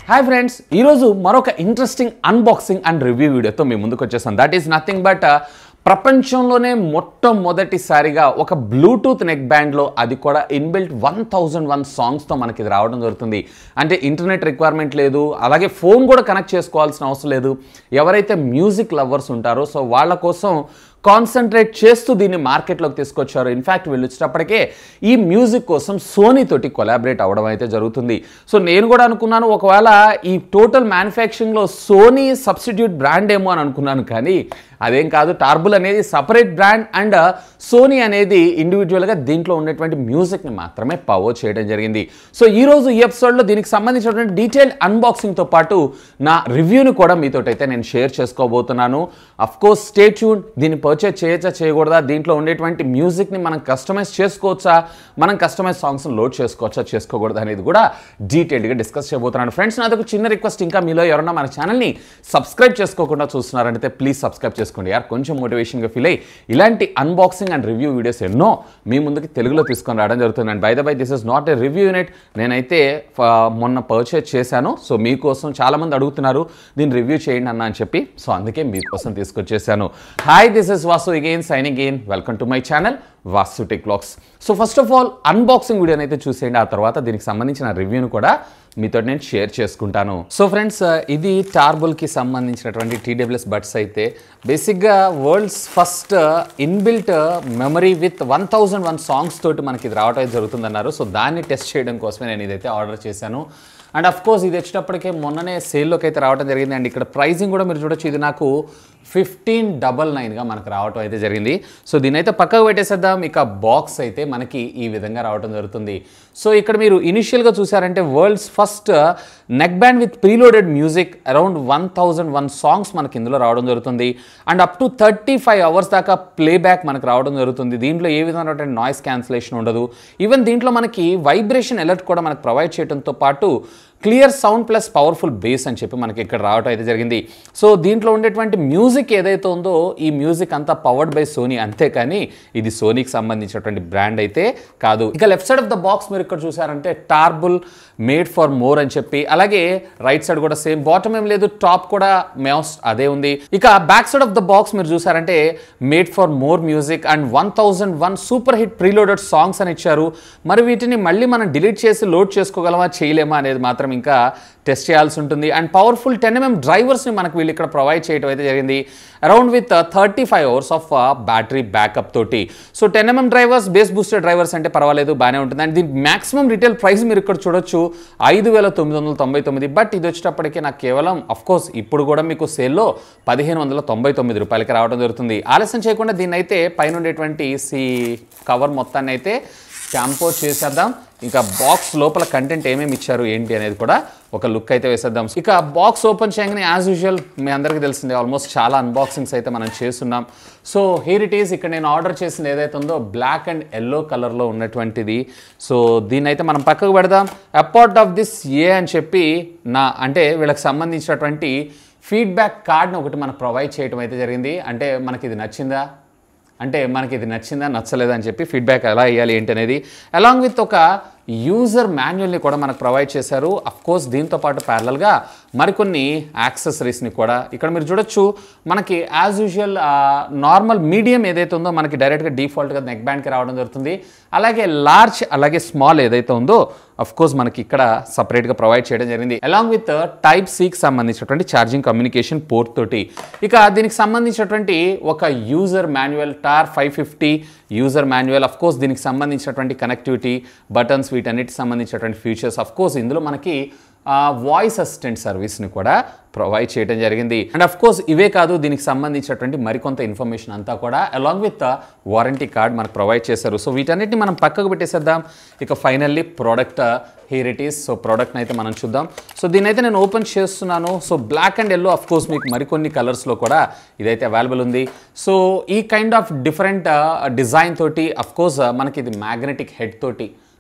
hi friends ఈరోజు మరొక interesting unboxing and review వీడియోతో మీ ముందుకు వచ్చేసాను దట్ ఈస్ నథింగ్ బట్ ప్రపంచంలోనే మొట్టమొదటిసారిగా ఒక బ్లూటూత్ నెక్ బ్యాండ్లో అది కూడా ఇన్బిల్ట్ వన్ థౌజండ్ వన్ సాంగ్స్తో మనకి ఇది రావడం జరుగుతుంది అంటే ఇంటర్నెట్ రిక్వైర్మెంట్ లేదు అలాగే ఫోన్ కూడా కనెక్ట్ చేసుకోవాల్సిన అవసరం లేదు ఎవరైతే మ్యూజిక్ లవర్స్ ఉంటారో సో వాళ్ళ కోసం కాన్సన్ట్రేట్ చేస్తూ దీన్ని మార్కెట్లోకి తీసుకొచ్చారు ఇన్ఫ్యాక్ట్ వీళ్ళు వచ్చేటప్పటికే ఈ మ్యూజిక్ కోసం సోనీ తోటి కొలాబరేట్ అవ్వడం అయితే జరుగుతుంది సో నేను కూడా అనుకున్నాను ఒకవేళ ఈ టోటల్ మ్యానుఫ్యాక్చరింగ్లో సోనీ సబ్స్టిట్యూట్ బ్రాండ్ ఏమో అని అనుకున్నాను కానీ అదేం కాదు టార్బుల్ అనేది సపరేట్ బ్రాండ్ అండ్ సోనీ అనేది ఇండివిజువల్గా దీంట్లో ఉన్నటువంటి మ్యూజిక్ని మాత్రమే పవర్ చేయడం జరిగింది సో ఈ రోజు ఈ ఎపిసోడ్లో దీనికి సంబంధించినటువంటి డీటెయిల్ అన్బాక్సింగ్తో పాటు నా రివ్యూని కూడా మీతో అయితే నేను షేర్ చేసుకోబోతున్నాను అఫ్ కోర్స్ స్టే ట్యూన్ దీన్ని పర్చేజ్ చేయొచ్చా చేయకూడదా దీంట్లో ఉండేటువంటి మ్యూజిక్ని మనం కస్టమైజ్ చేసుకోవచ్చా మనం కస్టమైజ్ సాంగ్స్ని లోడ్ చేసుకోవచ్చా చేసుకోకూడదా అనేది కూడా డీటెయిల్గా డిస్కస్ చేయబోతున్నాను ఫ్రెండ్స్ నాదొక చిన్న రిక్వెస్ట్ ఇంకా మీలో ఎవరన్నా మన ఛానల్ని సబ్స్క్రైబ్ చేసుకోకుండా చూస్తున్నారంటే ప్లీజ్ సబ్స్క్రైబ్ చేసుకోండి యార్ కొంచెం మోటివేషన్గా ఫీల్ అయ్యి ఇలాంటి అన్బాక్సింగ్ అండ్ రివ్యూ వీడియోస్ ఎన్నో మీ ముందుకి తెలుగులో తీసుకొని రావడం జరుగుతుంది and by the by this is not a review unit నేనైతే ఫ- మొన్న పర్చేజ్ చేశాను సో మీకోసం చాలామంది అడుగుతున్నారు దీన్ని రివ్యూ చేయండి అన్న అని చెప్పి సో అందుకే మీకోసం తీసుకొచ్చేసాను hi this is Vasu again signing again welcome to my channel Vasu tech blogs so first of all unboxing వీడియోని అయితే చూసేయండి ఆ తర్వాత దీనికి సంబంధించిన రివ్యూను కూడా మీతో నేను షేర్ చేసుకుంటాను సో ఫ్రెండ్స్ ఇది టార్బుల్కి సంబంధించినటువంటి టీడబ్ల్యూఎస్ బడ్స్ అయితే బేసిక్గా world's first inbuilt memory with one thousand one songs తోటి మనకి ఇది రావడం అయితే జరుగుతుందన్నారు సో దాన్ని టెస్ట్ చేయడం కోసమే నేను ఇదైతే ఆర్డర్ చేశాను అండ్ అఫ్ కోర్స్ ఇది వచ్చేటప్పటికే మొన్ననే సేల్లోకి అయితే రావడం జరిగింది అండ్ ఇక్కడ ప్రైజింగ్ కూడా మీరు చూడొచ్చు ఇది నాకు ఫిఫ్టీన్ డబల్ నైన్గా మనకు రావటం అయితే జరిగింది సో దీని అయితే పక్కకు పెట్టేసేద్దాం ఇక బాక్స్ అయితే మనకి ఈ విధంగా రావడం జరుగుతుంది సో ఇక్కడ మీరు ఇనిషియల్గా చూసారంటే world's first neck band with preloaded music around one thousand one songs మనకి ఇందులో రావడం జరుగుతుంది and up to thirty five hours దాకా ప్లేబ్యాక్ మనకు రావడం జరుగుతుంది దీంట్లో ఏ విధమైనటువంటి నాయిస్ క్యాన్సిలేషన్ ఉండదు ఈవెన్ దీంట్లో మనకి వైబ్రేషన్ అలర్ట్ కూడా మనకు ప్రొవైడ్ చేయడంతో పాటు clear sound plus powerful bass అని చెప్పి మనకి ఇక్కడ రావడం అయితే జరిగింది సో దీంట్లో ఉండేటువంటి మ్యూజిక్ ఏదైతే ఉందో ఈ మ్యూజిక్ అంతా పవర్డ్ బై సోనీ అంతేకాని ఇది సోనీకి సంబంధించినటువంటి బ్రాండ్ అయితే కాదు ఇక left side of the box మీరు ఇక్కడ చూసారంటే టార్బుల్ మేడ్ ఫర్ మోర్ అని చెప్పి అలాగే రైట్ సైడ్ కూడా సేమ్ బాటమ్ ఏం లేదు టాప్ కూడా మౌస్ అదే ఉంది ఇక back side of the box మీరు చూసారంటే made for more music and one thousand one super hit preloaded songs అని ఇచ్చారు మరి వీటిని మళ్ళీ మనం డిలీట్ చేసి లోడ్ చేసుకోగలమా చేయలేమా అనేది మాత్రం ఇంకా టెస్ట్ చేయాల్సి ఉంటుంది అండ్ పవర్ఫుల్ టెన్ ఎంఎం డ్రైవర్స్ని మనకు వీళ్ళు ఇక్కడ ప్రొవైడ్ చేయడం అయితే జరిగింది around with thirty five hours of battery backup తోటి so ten MM drivers bass booster drivers అంటే పర్వాలేదు బాగానే ఉంటుంది అండ్ దీని మాక్సిమం రిటైల్ ప్రైస్ మీరు ఇక్కడ చూడొచ్చు ఐదు వేల తొమ్మిది వందల తొంభై తొమ్మిది బట్ ఇది వచ్చేటప్పటికి నాకు కేవలం అఫ్ కోర్స్ ఇప్పుడు కూడా మీకు సేల్లో పదిహేను వందల తొంభై తొమ్మిది రూపాయలకి రావడం జరుగుతుంది ఆలస్యం చేయకుండా దీన్ని అయితే పైన ఉండేటువంటి సి కవర్ మొత్తాన్ని అయితే క్యాంపో చేసేద్దాం ఇంకా బాక్స్ లోపల కంటెంట్ ఏమేమి ఇచ్చారు ఏంటి అనేది కూడా ఒక లుక్ అయితే వేసేద్దాం ఇక బాక్స్ ఓపెన్ చేయగానే యాజ్ యూజువల్ మీ అందరికీ తెలిసిందే ఆల్మోస్ట్ చాలా అన్బాక్సింగ్స్ అయితే మనం చేస్తున్నాం సో హీర్ ఇట్ ఈస్ ఇక్కడ నేను ఆర్డర్ చేసింది ఏదైతే ఉందో బ్లాక్ అండ్ ఎల్లో కలర్లో ఉన్నటువంటిది సో దీన్ని అయితే మనం పక్కకు పెడదాం అపార్ట్ ఆఫ్ దిస్ ఏ అని చెప్పి నా అంటే వీళ్ళకి సంబంధించినటువంటి ఫీడ్బ్యాక్ కార్డ్ని ఒకటి మనకు ప్రొవైడ్ చేయడం అయితే జరిగింది అంటే మనకి ఇది నచ్చిందా అంటే మనకి ఇది నచ్చిందా నచ్చలేదా అని చెప్పి ఫీడ్బ్యాక్ ఎలా ఇవ్వాలి ఏంటి అనేది అలాంగ్ విత్ ఒక యూజర్ మాన్యువల్ని కూడా మనకు ప్రొవైడ్ చేశారు అఫ్ కోర్స్ దీంతో పాటు ప్యారలల్గా మరికొన్ని యాక్సెసరీస్ని కూడా ఇక్కడ మీరు చూడొచ్చు మనకి యాజ్ యూజువల్ నార్మల్ మీడియం ఏదైతే ఉందో మనకి డైరెక్ట్గా డిఫాల్ట్గా నెక్ బ్యాండ్కి రావడం జరుగుతుంది అలాగే లార్జ్ అలాగే స్మాల్ ఏదైతే ఉందో అఫ్ కోర్స్ మనకి ఇక్కడ సపరేట్గా ప్రొవైడ్ చేయడం జరిగింది అలాంగ్ విత్ టైప్ సికి సంబంధించినటువంటి ఛార్జింగ్ కమ్యూనికేషన్ పోర్ట్ తోటి ఇక దీనికి సంబంధించినటువంటి ఒక యూజర్ మాన్యువల్ టార్ five fifty user manual of course దీనికి సంబంధించినటువంటి కనెక్టివిటీ బటన్స్ వీటన్నిటికి సంబంధించినటువంటి ఫీచర్స్ అఫ్ కోర్స్ ఇందులో మనకి వాయిస్ అసిస్టెంట్ సర్వీస్ని కూడా ప్రొవైడ్ చేయడం జరిగింది అండ్ అఫ్ కోర్స్ ఇవే కాదు దీనికి సంబంధించినటువంటి మరికొంత ఇన్ఫర్మేషన్ అంతా కూడా అలాంగ్ విత్ వారంటీ కార్డ్ మనకు ప్రొవైడ్ చేశారు సో వీటన్నిటిని మనం పక్కకు పెట్టేసేద్దాం ఇక finally product here it is so ప్రోడక్ట్ని అయితే మనం చూద్దాం సో దీని అయితే నేను ఓపెన్ చేస్తున్నాను so black and yellow of course మీకు మరికొన్ని కలర్స్లో కూడా ఇదైతే అవైలబుల్ ఉంది సో ఈ కైండ్ ఆఫ్ డిఫరెంట్ డిజైన్ తోటి అఫ్ కోర్స్ మనకి ఇది మ్యాగ్నెటిక్ హెడ్ తోటి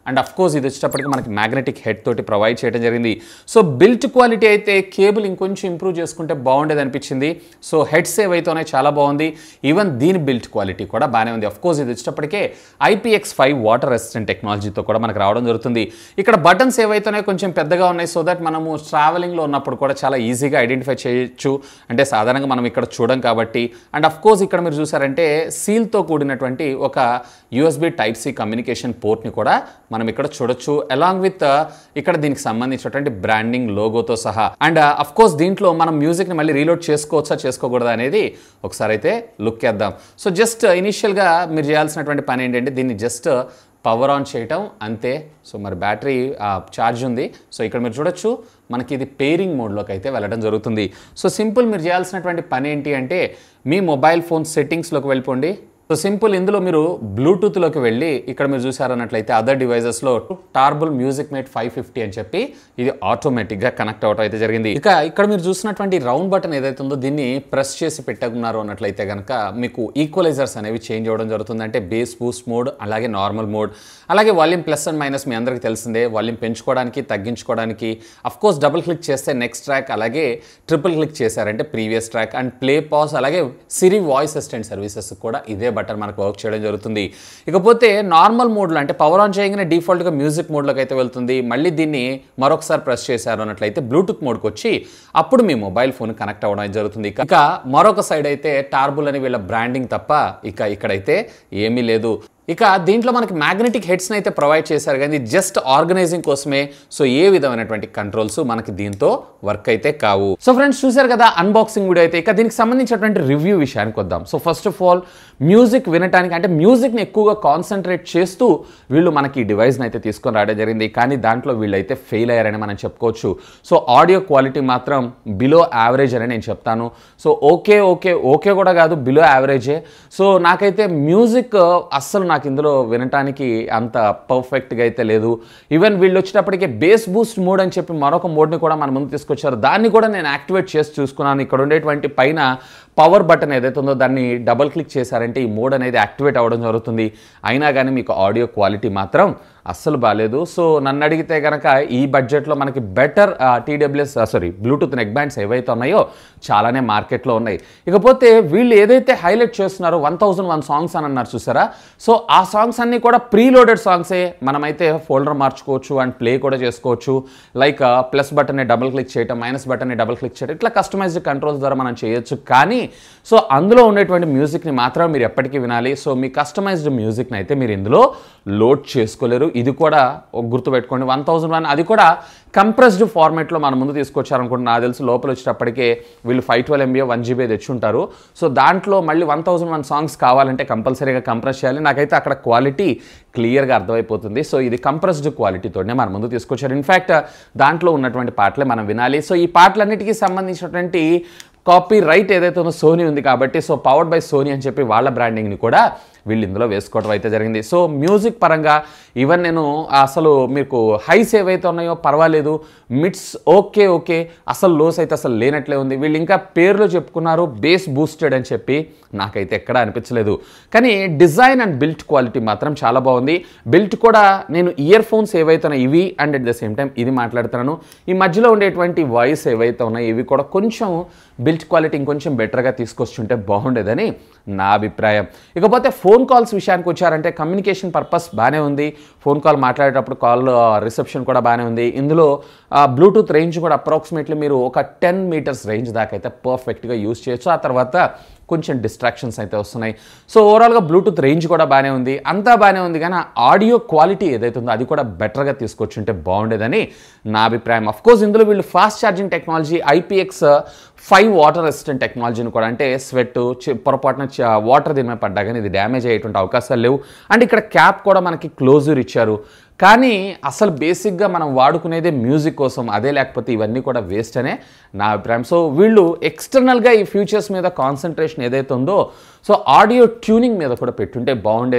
అండ్ అఫ్ కోర్స్ ఇది వచ్చేటప్పటికి మనకి మ్యాగ్నెటిక్ హెడ్ తోటి ప్రొవైడ్ చేయడం జరిగింది సో బిల్ట్ క్వాలిటీ అయితే కేబుల్ ఇంకొంచెం ఇంప్రూవ్ చేసుకుంటే బాగుండేది అనిపించింది సో హెడ్ సేవ్ అయితే ఉన్నాయి చాలా బాగుంది ఈవెన్ దీని బిల్ట్ క్వాలిటీ కూడా బాగానే ఉంది అఫ్ కోర్స్ ఇది వచ్చేటప్పటికే ఐపీఎక్స్ ఫైవ్ వాటర్ రెసిస్టెంట్ టెక్నాలజీతో కూడా మనకు రావడం జరుగుతుంది ఇక్కడ బటన్స్ ఏవైతేనే కొంచెం పెద్దగా ఉన్నాయి సో దట్ మనము ట్రావెలింగ్లో ఉన్నప్పుడు కూడా చాలా ఈజీగా ఐడెంటిఫై చేయొచ్చు అంటే సాధారణంగా మనం ఇక్కడ చూడం కాబట్టి అండ్ అఫ్ కోర్స్ ఇక్కడ మీరు చూసారంటే సీల్తో కూడినటువంటి ఒక యూఎస్బి టైప్ సి కమ్యూనికేషన్ పోర్ట్ని కూడా మనం ఇక్కడ చూడొచ్చు అలాంగ్ విత్ ఇక్కడ దీనికి సంబంధించినటువంటి బ్రాండింగ్ లోగోతో సహా అండ్ అఫ్ కోర్స్ దీంట్లో మనం మ్యూజిక్ని మళ్ళీ రీలోడ్ చేసుకోవచ్చా చేసుకోకూడదా అనేది ఒకసారి అయితే లుక్ చేద్దాం సో జస్ట్ ఇనిషియల్గా మీరు చేయాల్సినటువంటి పని ఏంటంటే దీన్ని జస్ట్ పవర్ ఆన్ చేయటం అంతే సో మరి బ్యాటరీ ఛార్జ్ ఉంది సో ఇక్కడ మీరు చూడొచ్చు మనకి ఇది పేరింగ్ మోడ్లోకి అయితే వెళ్ళడం జరుగుతుంది సో సింపుల్ మీరు చేయాల్సినటువంటి పని ఏంటి అంటే మీ మొబైల్ ఫోన్ సెట్టింగ్స్లోకి వెళ్ళిపోండి సో సింపుల్ ఇందులో మీరు బ్లూటూత్లోకి వెళ్ళి ఇక్కడ మీరు చూసారన్నట్లయితే అదర్ డివైజెస్లో టార్బుల్ మ్యూజిక్ మేట్ ఫైవ్ ఫిఫ్టీ అని చెప్పి ఇది ఆటోమేటిక్గా కనెక్ట్ అవటం అయితే జరిగింది ఇక ఇక్కడ మీరు చూసినటువంటి రౌండ్ బటన్ ఏదైతే ఉందో దీన్ని ప్రెస్ చేసి పెట్టుకున్నారు అన్నట్లయితే కనుక మీకు ఈక్వలైజర్స్ అనేవి చేంజ్ అవ్వడం జరుగుతుంది అంటే బేస్ బూస్ట్ మోడ్ అలాగే నార్మల్ మోడ్ అలాగే వాల్యూమ్ ప్లస్ అండ్ మైనస్ మీ అందరికీ తెలిసిందే వాల్యూమ్ పెంచుకోవడానికి తగ్గించుకోవడానికి అఫ్ కోర్స్ డబుల్ క్లిక్ చేస్తే నెక్స్ట్ ట్రాక్ అలాగే ట్రిపుల్ క్లిక్ చేశారంటే previous track and play pause అలాగే సిరి వాయిస్ అసిస్టెంట్ సర్వీసెస్ కూడా ఇదే బటన్ మనకు వర్క్ చేయడం జరుగుతుంది ఇకపోతే నార్మల్ మోడ్లో అంటే పవర్ ఆన్ చేయగానే డిఫాల్ట్గా మ్యూజిక్ మోడ్లోకి అయితే వెళ్తుంది మళ్ళీ దీన్ని మరొకసారి ప్రెస్ చేశారు అన్నట్లయితే బ్లూటూత్ మోడ్కి వచ్చి అప్పుడు మీ మొబైల్ ఫోన్ కనెక్ట్ అవ్వడం జరుగుతుంది ఇక మరొక సైడ్ అయితే టార్బుల్ అని వీళ్ళ బ్రాండింగ్ తప్ప ఇక ఇక్కడైతే ఏమీ లేదు ఇక దీంట్లో మనకి మ్యాగ్నెటిక్ హెడ్స్ని అయితే ప్రొవైడ్ చేశారు కానీ జస్ట్ ఆర్గనైజింగ్ కోసమే సో ఏ విధమైనటువంటి కంట్రోల్స్ మనకి దీంతో వర్క్ అయితే కావు సో ఫ్రెండ్స్ చూశారు కదా అన్బాక్సింగ్ వీడియో అయితే ఇక దీనికి సంబంధించినటువంటి రివ్యూ విషయానికి వద్దాం so first of all music వినటానికి అంటే మ్యూజిక్ని ఎక్కువగా కాన్సన్ట్రేట్ చేస్తూ వీళ్ళు మనకి ఈ డివైస్ని అయితే తీసుకొని రావడం జరిగింది కానీ దాంట్లో వీళ్ళైతే ఫెయిల్ అయ్యారని మనం చెప్పుకోవచ్చు సో ఆడియో క్వాలిటీ మాత్రం బిలో యావరేజ్ అని నేను చెప్తాను సో ఓకే ఓకే ఓకే కూడా కాదు బిలో యావరేజే సో నాకైతే మ్యూజిక్ అస్సలు నాకు ఇందులో వినటానికి అంత పర్ఫెక్ట్గా అయితే లేదు ఈవెన్ వీళ్ళు వచ్చేటప్పటికి బేస్ బూస్ట్ మోడ్ అని చెప్పి మరొక మోడ్ని కూడా మన ముందు తీసుకొచ్చారు దాన్ని కూడా నేను యాక్టివేట్ చేసి చూసుకున్నాను ఇక్కడ ఉండేటువంటి పైన పవర్ బటన్ ఏదైతే ఉందో దాన్ని డబుల్ క్లిక్ చేశారంటే ఈ మోడ్ అనేది యాక్టివేట్ అవ్వడం జరుగుతుంది అయినా కానీ మీకు ఆడియో క్వాలిటీ మాత్రం అస్సలు బాగాలేదు సో నన్ను అడిగితే కనుక ఈ బడ్జెట్లో మనకి better TWS sorry bluetooth neck bands ఏవైతే ఉన్నాయో చాలానే మార్కెట్లో ఉన్నాయి ఇకపోతే వీళ్ళు ఏదైతే హైలైట్ చేస్తున్నారో వన్ థౌజండ్ వన్ సాంగ్స్ అని అన్నారు చూసారా సో ఆ సాంగ్స్ అన్నీ కూడా ప్రీలోడెడ్ సాంగ్సే మనమైతే ఫోల్డర్ మార్చుకోవచ్చు అండ్ ప్లే కూడా చేసుకోవచ్చు లైక్ ప్లస్ బటన్ని డబుల్ క్లిక్ చేయటం మైనస్ బటన్ని డబుల్ క్లిక్ చేయడం ఇట్లా కస్టమైజ్డ్ కంట్రోల్స్ ద్వారా మనం చేయొచ్చు కానీ సో అందులో ఉండేటువంటి మ్యూజిక్ని మాత్రం మీరు ఎప్పటికీ వినాలి సో మీ కస్టమైజ్డ్ మ్యూజిక్ని అయితే మీరు ఇందులో లోడ్ చేసుకోలేరు ఇది కూడా ఒక గుర్తుపెట్టుకోండి వన్ థౌజండ్ వన్ అది కూడా కంప్రెస్డ్ ఫార్మేట్లో మన ముందు తీసుకొచ్చారనుకుంటే నాకు తెలిసి లోపల వచ్చేటప్పటికే వీళ్ళు five twelve MB one GB తెచ్చుంటారు సో దాంట్లో మళ్ళీ వన్ థౌజండ్ వన్ సాంగ్స్ కావాలంటే కంపల్సరీగా కంప్రెస్ చేయాలి నాకైతే అక్కడ క్వాలిటీ క్లియర్గా అర్థమైపోతుంది సో ఇది కంప్రెస్డ్ క్వాలిటీతోనే మన ముందు తీసుకొచ్చారు ఇన్ఫ్యాక్ట్ దాంట్లో ఉన్నటువంటి పాటలే మనం వినాలి సో ఈ పాటలన్నిటికీ సంబంధించినటువంటి కాపీ రైట్ ఏదైతే ఉందో సోనీ ఉంది కాబట్టి సో పవర్డ్ బై సోనీ అని చెప్పి వాళ్ళ బ్రాండింగ్ని కూడా వీళ్ళు ఇందులో వేసుకోవడం అయితే జరిగింది సో మ్యూజిక్ పరంగా ఈవెన్ నేను అసలు మీకు హైస్ ఏవైతే ఉన్నాయో పర్వాలేదు మిడ్స్ ఓకే ఓకే అసలు లోస్ అయితే అసలు లేనట్లే ఉంది వీళ్ళు ఇంకా పేర్లో చెప్పుకున్నారు బేస్ బూస్టెడ్ అని చెప్పి నాకైతే ఎక్కడా అనిపించలేదు కానీ డిజైన్ అండ్ బిల్ట్ క్వాలిటీ మాత్రం చాలా బాగుంది బిల్ట్ కూడా నేను ఇయర్ ఫోన్స్ ఏవైతే ఉన్నాయో ఇవి and at the same time ఇది మాట్లాడుతున్నాను ఈ మధ్యలో ఉండేటువంటి వాయిస్ ఏవైతే ఉన్నాయో ఇవి కూడా కొంచెం బిల్ట్ క్వాలిటీ ఇంకొంచెం బెటర్గా తీసుకొచ్చుంటే బాగుండేదని నా అభిప్రాయం ఇకపోతే ఫోన్ కాల్స్ విషయానికి వచ్చారంటే కమ్యూనికేషన్ పర్పస్ బాగానే ఉంది ఫోన్ కాల్ మాట్లాడేటప్పుడు కాల్ రిసెప్షన్ కూడా బాగానే ఉంది ఇందులో బ్లూటూత్ రేంజ్ కూడా అప్రాక్సిమేట్లీ మీరు ఒక టెన్ మీటర్స్ రేంజ్ దాకా అయితే పర్ఫెక్ట్గా యూస్ చేయొచ్చు ఆ తర్వాత కొంచెం డిస్ట్రాక్షన్స్ అయితే వస్తున్నాయి సో ఓవరాల్గా బ్లూటూత్ రేంజ్ కూడా బాగానే ఉంది అంతా బాగానే ఉంది కానీ ఆడియో క్వాలిటీ ఏదైతే ఉందో అది కూడా బెటర్గా తీసుకొచ్చుంటే బాగుండేదని నా అభిప్రాయం అఫ్ కోర్స్ ఇందులో వీళ్ళు fast charging technology IPX five water resistant టెక్నాలజీని కూడా అంటే స్వెట్ పొరపాటున వాటర్ దీని మీద పడ్డా కానీ ఇది డ్యామేజ్ అయ్యేటువంటి అవకాశాలు లేవు అండ్ ఇక్కడ క్యాప్ కూడా మనకి క్లోజర్ ఇచ్చారు కానీ అసలు బేసిక్గా మనం వాడుకునేదే మ్యూజిక్ కోసం అదే లేకపోతే ఇవన్నీ కూడా వేస్ట్ అనే నా అభిప్రాయం సో వీళ్ళు ఎక్స్టర్నల్గా ఈ ఫ్యూచర్స్ మీద కాన్సన్ట్రేషన్ ఏదైతే ఉందో సో ఆడియో ట్యూనింగ్ మీద కూడా పెట్టుంటే బాగుండేది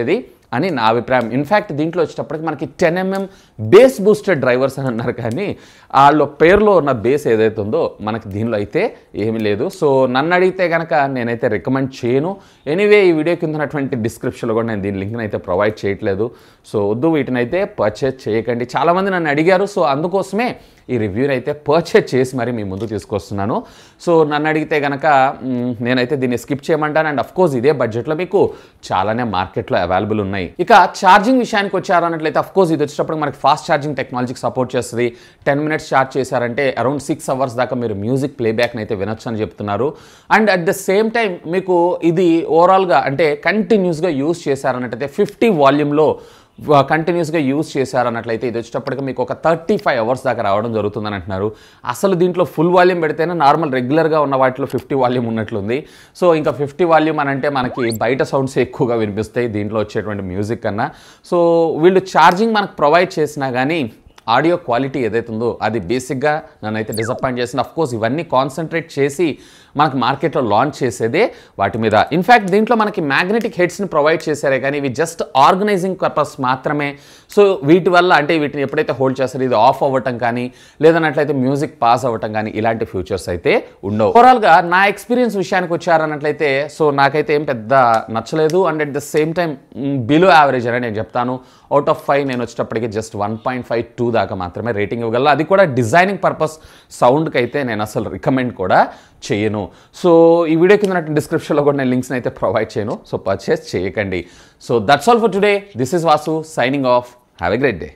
అని నా అభిప్రాయం ఇన్ఫ్యాక్ట్ దీంట్లో వచ్చేటప్పటికి మనకి ten MM bass boosted drivers అని అన్నారు కానీ వాళ్ళ పేరులో ఉన్న బేస్ ఏదైతే ఉందో మనకి దీనిలో అయితే ఏమీ లేదు సో నన్ను అడిగితే కనుక నేనైతే రికమెండ్ చేయను ఎనీవే ఈ వీడియో కింద ఉన్నటువంటి డిస్క్రిప్షన్లో కూడా నేను దీని లింక్ని అయితే ప్రొవైడ్ చేయట్లేదు సో వద్దు వీటిని అయితే పర్చేజ్ చేయకండి చాలామంది నన్ను అడిగారు సో అందుకోసమే ఈ రివ్యూని అయితే పర్చేజ్ చేసి మరి మీ ముందు తీసుకొస్తున్నాను సో నన్ను అడిగితే కనుక మ్, నేనైతే దీన్ని స్కిప్ చేయమంటాను అండ్ అఫ్ కోర్స్ ఇదే బడ్జెట్లో మీకు చాలానే మార్కెట్లో అవైలబుల్ ఉన్నాయి ఇక ఛార్జింగ్ విషయానికి వచ్చారన్నట్లయితే అఫ్ కోర్స్ ఇది వచ్చేటప్పుడు మనకి ఫాస్ట్ ఛార్జింగ్ టెక్నాలజీకి సపోర్ట్ చేస్తుంది టెన్ మినిట్స్ ఛార్జ్ చేశారంటే అరౌండ్ సిక్స్ అవర్స్ దాకా మీరు మ్యూజిక్ ప్లేబ్యాక్ని అయితే వినొచ్చు అని చెప్తున్నారు and at the same time మీకు ఇది ఓవరాల్గా అంటే కంటిన్యూస్గా యూస్ చేశారన్నట్టయితే ఫిఫ్టీ వాల్యూమ్లో కంటిన్యూస్గా యూస్ చేశారన్నట్లయితే ఇది వచ్చేటప్పటికి మీకు ఒక థర్టీ ఫైవ్ అవర్స్ దాకా రావడం జరుగుతుందని అంటున్నారు అసలు దీంట్లో ఫుల్ వాల్యూమ్ పెడితేనే నార్మల్ రెగ్యులర్గా ఉన్న వాటిలో ఫిఫ్టీ వాల్యూమ్ ఉన్నట్లుంది సో ఇంకా ఫిఫ్టీ వాల్యూమ్ అని అంటే మనకి బయట సౌండ్స్ ఎక్కువగా వినిపిస్తాయి దీంట్లో వచ్చేటువంటి మ్యూజిక్ కన్నా సో వీళ్ళు ఛార్జింగ్ మనకు ప్రొవైడ్ చేసినా కానీ ఆడియో క్వాలిటీ ఏదైతే ఉందో అది బేసిక్గా నన్నైతే డిసప్పాయింట్ చేసింది అఫ్ కోర్స్ ఇవన్నీ కాన్సన్ట్రేట్ చేసి మనకు మార్కెట్లో లాంచ్ చేసేదే వాటి మీద ఇన్ఫ్యాక్ట్ దీంట్లో మనకి మ్యాగ్నెటిక్ హెడ్స్ని ప్రొవైడ్ చేశారే కానీ ఇవి జస్ట్ ఆర్గనైజింగ్ పర్పస్ మాత్రమే సో వీటి వల్ల అంటే వీటిని ఎప్పుడైతే హోల్డ్ చేస్తారో ఇది ఆఫ్ అవ్వటం కానీ లేదన్నట్లయితే మ్యూజిక్ పాస్ అవ్వటం కానీ ఇలాంటి ఫ్యూచర్స్ అయితే ఉండవు ఓవరాల్గా నా ఎక్స్పీరియన్స్ విషయానికి వచ్చారన్నట్లయితే సో నాకైతే ఏం పెద్ద నచ్చలేదు and at the same time below average అని నేను చెప్తాను అవుట్ ఆఫ్ ఫైవ్ నేను వచ్చేటప్పటికి just one point five two దాకా మాత్రమే రేటింగ్ ఇవ్వగలను అది కూడా డిజైనింగ్ పర్పస్ సౌండ్కి అయితే నేను అసలు రికమెండ్ కూడా చేయను సో ఈ వీడియో కింద డిస్క్రిప్షన్లో కూడా నేను లింక్స్ని అయితే ప్రొవైడ్ చేయను సో పర్చేస్ చేయకండి so that's all for today this is Vasu signing off have a great day